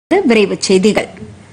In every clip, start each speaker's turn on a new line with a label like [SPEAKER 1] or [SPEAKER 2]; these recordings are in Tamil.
[SPEAKER 1] விரைவுச் செய்திகள்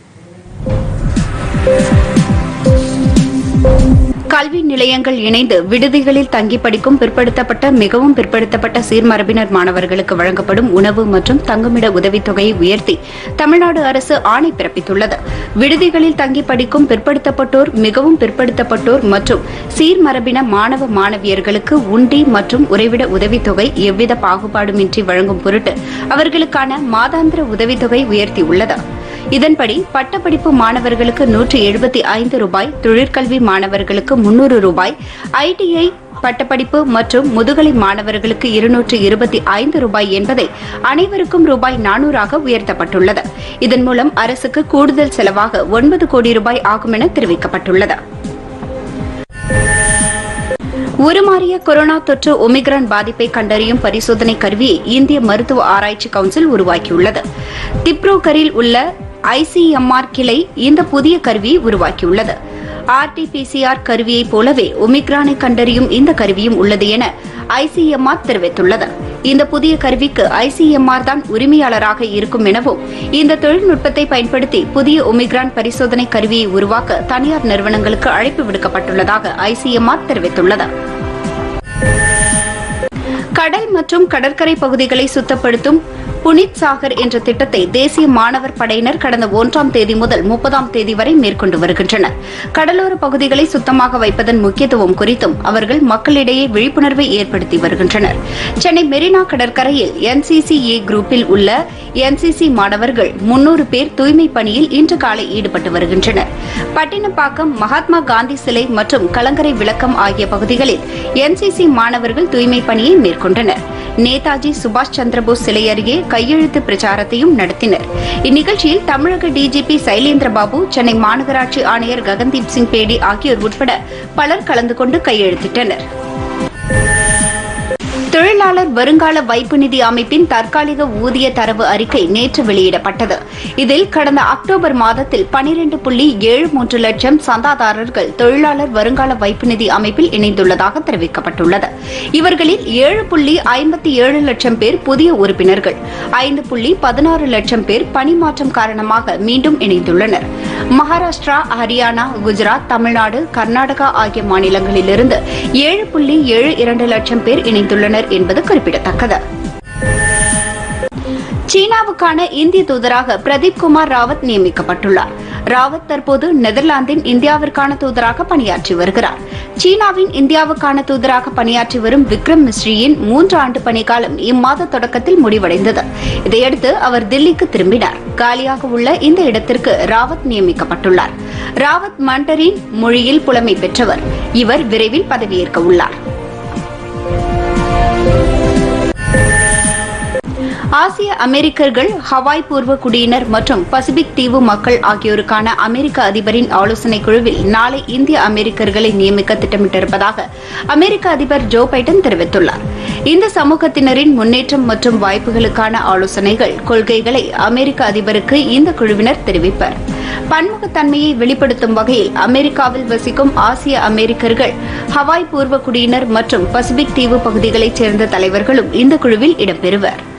[SPEAKER 1] கல்வி நிலையங்கள் இணைந்து விடுதிகளில் தங்கி படிக்கும் பிற்படுத்தப்பட்ட மிகவும் பிற்படுத்தப்பட்ட சீர்மரபினர் மாணவர்களுக்கு வழங்கப்படும் உணவு மற்றும் தங்குமிட உதவித்தொகையை உயர்த்தி தமிழ்நாடு அரசு ஆணை பிறப்பித்துள்ளது விடுதிகளில் தங்கி படிக்கும் பிற்படுத்தப்பட்டோர் மிகவும் பிற்படுத்தப்பட்டோர் மற்றும் சீர்மரபின மாணவ மாணவியர்களுக்கு உண்டி மற்றும் உறைவிட உதவித்தொகை எவ்வித பாகுபாடுமின்றி வழங்கும் பொருட்டு அவர்களுக்கான மாதாந்திர உதவித்தொகை உயர்த்தியுள்ளது இதன்படி பட்டப்படிப்பு மாணவர்களுக்கு நூற்று எழுபத்தி ஐந்து ரூபாய் தொழிற்கல்வி மாணவர்களுக்கு முன்னூறு ரூபாய் ஐடிஐ பட்டப்படிப்பு மற்றும் முதுகலை மாணவர்களுக்கு இருநூற்று இருபத்தி ஐந்து ரூபாய் என்பதை அனைவருக்கும் ரூபாய் நானூறாக உயர்த்தப்பட்டுள்ளது இதன் மூலம் அரசுக்கு கூடுதல் செலவாக ஒன்பது கோடி ரூபாய் ஆகும் என தெரிவிக்கப்பட்டுள்ளது உருமாறிய கொரோனா தொற்று ஒமிக்ரான் பாதிப்பை கண்டறியும் பரிசோதனை கருவியை இந்திய மருத்துவ ஆராய்ச்சி கவுன்சில் உருவாக்கியுள்ளது திப்ரோகரில் உள்ள ஐசிஎம்ஆர் கிளை இந்த புதிய கருவியை உருவாக்கியுள்ளது ஆர்டிபிசிஆர் கருவியைப் போலவே ஒமிக்ரானை கண்டறியும் இந்த கருவியும் உள்ளது என ஐசிஎம்ஆர் தெரிவித்துள்ளது இந்த புதிய கருவிக்கு ஐசிஎம்ஆர் தான் உரிமையாளராக இருக்கும் எனவும் இந்த தொழில்நுட்பத்தை பயன்படுத்தி புதிய ஒமிக்ரான் பரிசோதனை கருவியை உருவாக்க தனியார் நிறுவனங்களுக்கு அழைப்பு விடுக்கப்பட்டுள்ளதாக ஐசிஎம்ஆர் தெரிவித்துள்ளது கடல் மற்றும் கடற்கரை பகுதிகளை சுத்தப்படுத்தும் புனித் சாகர் என்ற திட்டத்தை தேசிய மாணவர் படையினர் கடந்த ஒன்றாம் தேதி முதல் முப்பதாம் தேதி வரை மேற்கொண்டு வருகின்றனர் கடலோர பகுதிகளை சுத்தமாக வைப்பதன் முக்கியத்துவம் குறித்தும் அவர்கள் மக்களிடையே விழிப்புணர்வை ஏற்படுத்தி வருகின்றனர் சென்னை மெரினா கடற்கரையில் என்சிசிஏ குரூப்பில் உள்ள என்சிசி மாணவர்கள் முன்னூறு பேர் தூய்மை பணியில் இன்று காலை ஈடுபட்டு வருகின்றனர் பட்டினப்பாக்கம் மகாத்மா காந்தி சிலை மற்றும் கலங்கரை விளக்கம் ஆகிய பகுதிகளில் என்சிசி மாணவர்கள் தூய்மை பணியை மேற்கொண்டனர் நேதாஜி சுபாஷ் சந்திரபோஸ் சிலை அருகே கையெழுத்து பிரச்சாரத்தையும் நடத்தினர் இந்நிகழ்ச்சியில் தமிழக டிஜிபி சைலேந்திர பாபு சென்னை மாநகராட்சி ஆணையர் ககன்தீப் சிங் பேடி ஆகியோர் உட்பட பலர் கலந்து கொண்டு கையெழுத்திட்டனர் தொழிலாளர் வருங்கால வைப்பு நிதி அமைப்பின் தற்காலிக ஊதிய தரவு அறிக்கை நேற்று வெளியிடப்பட்டது இதில் கடந்த அக்டோபர் மாதத்தில் பனிரண்டு புள்ளி ஏழு மூன்று லட்சம் சந்தாதாரர்கள் தொழிலாளர் வருங்கால வைப்பு நிதி அமைப்பில் இணைந்துள்ளதாக தெரிவிக்கப்பட்டுள்ளது இவர்களில் ஏழு புள்ளி ஐம்பத்தி ஏழு லட்சம் பேர் புதிய உறுப்பினர்கள் ஐந்து புள்ளி பதினாறு லட்சம் பேர் பணிமாற்றம் காரணமாக மீண்டும் இணைந்துள்ளனர் மகாராஷ்டிரா ஹரியானா குஜராத் தமிழ்நாடு கர்நாடகா ஆகிய மாநிலங்களிலிருந்து ஏழு புள்ளி ஏழு இரண்டு லட்சம் பேர் இணைந்துள்ளனர் என்பது குறிப்பிடத்தக்கது சீனாவுக்கான இந்திய தூதராக பிரதீப் குமார் ராவத் நியமிக்கப்பட்டுள்ளார் ராவத் தற்போது நெதர்லாந்தின் இந்தியாவிற்கான தூதராக பணியாற்றி வருகிறார் சீனாவின் இந்தியாவுக்கான தூதராக பணியாற்றி வரும் விக்ரம் மிஸ்ரியின் மூன்று ஆண்டு பணிக்காலம் இம்மாத தொடக்கத்தில் முடிவடைந்தது இதையடுத்து அவர் தில்லிக்கு திரும்பினார் காலியாக உள்ள இந்த இடத்திற்கு ராவத் நியமிக்கப்பட்டுள்ளார் ராவத் மண்டரின் மொழியில் புலமை பெற்றவர் இவர் விரைவில் பதவியேற்க உள்ளார் ஆசிய அமெரிக்கர்கள் ஹவாய் பூர்வ குடியினர் மற்றும் பசிபிக் தீவு மக்கள் ஆகியோருக்கான அமெரிக்க அதிபரின் ஆலோசனைக் குழுவில் நாளை இந்திய அமெரிக்கர்களை நியமிக்க திட்டமிட்டிருப்பதாக அமெரிக்க அதிபர் ஜோ பைடன் தெரிவித்துள்ளார் இந்த சமூகத்தினரின் முன்னேற்றம் மற்றும் வாய்ப்புகளுக்கான ஆலோசனைகள் கொள்கைகளை அமெரிக்க அதிபருக்கு இந்த குழுவினர் தெரிவிப்பர் பன்முகத்தன்மையை வெளிப்படுத்தும் வகையில் அமெரிக்காவில் வசிக்கும் ஆசிய அமெரிக்கர்கள் ஹவாய் பூர்வ குடியினர் மற்றும் பசிபிக் தீவு பகுதிகளைச் சேர்ந்த தலைவர்களும் இந்த குழுவில் இடம்பெறுவர்